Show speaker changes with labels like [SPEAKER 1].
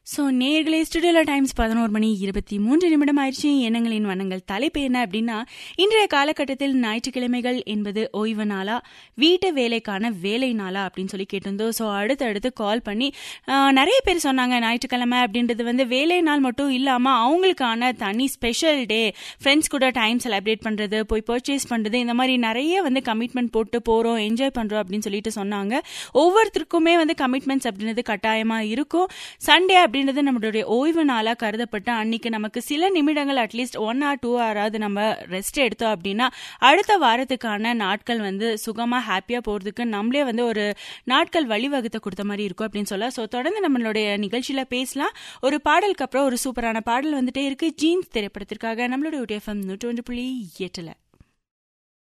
[SPEAKER 1] so நேர்களே ஸ்டுடியோல times பதினோரு மணி இருபத்தி மூன்று நிமிடம் ஆயிடுச்சு எண்ணங்களின் வண்ணங்கள் தலைப்பு என்ன அப்படின்னா இன்றைய காலகட்டத்தில் ஞாயிற்றுக்கிழமைகள் என்பது ஓய்வு நாளா வீட்டு வேலைக்கான வேலை நாளா அப்படின்னு சொல்லி கேட்டிருந்தோம் ஸோ அடுத்து அடுத்து கால் பண்ணி ஆஹ், நிறைய பேர் சொன்னாங்க ஞாயிற்றுக்கிழமை அப்படின்றது வந்து வேலை நாள் மட்டும் இல்லாமல் அவங்களுக்கான தனி ஸ்பெஷல் டே ஃப்ரெண்ட்ஸ் கூட டைம் செலிப்ரேட் பண்ணுறது போய் பர்ச்சேஸ் பண்ணுறது இந்த மாதிரி நிறைய வந்து கமிட்மெண்ட் போட்டு போகிறோம் என்ஜாய் பண்ணுறோம் அப்படின்னு சொல்லிட்டு சொன்னாங்க ஒவ்வொருத்தருக்குமே வந்து கமிட்மெண்ட்ஸ் அப்படின்றது கட்டாயமாக இருக்கும் சண்டே அப்படின்றது நம்மளுடைய ஓய்வு நாளாக கருதப்பட்டு அன்னைக்கு நமக்கு சில நிமிடங்கள் அட்லீஸ்ட் ஒன் ஆர் டூ ஹவராவது நம்ம ரெஸ்ட் எடுத்தோம் அப்படின்னா அடுத்த வாரத்துக்கான நாட்கள் வந்து சுகமாக ஹாப்பியாக போகிறதுக்கு நம்மளே வந்து ஒரு நாட்கள் வழிவகுத்த கொடுத்த மாதிரி இருக்கும் அப்படின்னு சொல்ல ஸோ தொடர்ந்து நம்மளுடைய நிகழ்ச்சியில் பேசலாம் ஒரு பாடலுக்கு அப்புறம் ஒரு சூப்பரான பாடல் வந்துட்டே இருக்கு ஜீன்ஸ் திரைப்படத்திற்காக நம்மளுடைய எஃப்எம் நூற்றி ஒன்று புள்ளி எட்டில்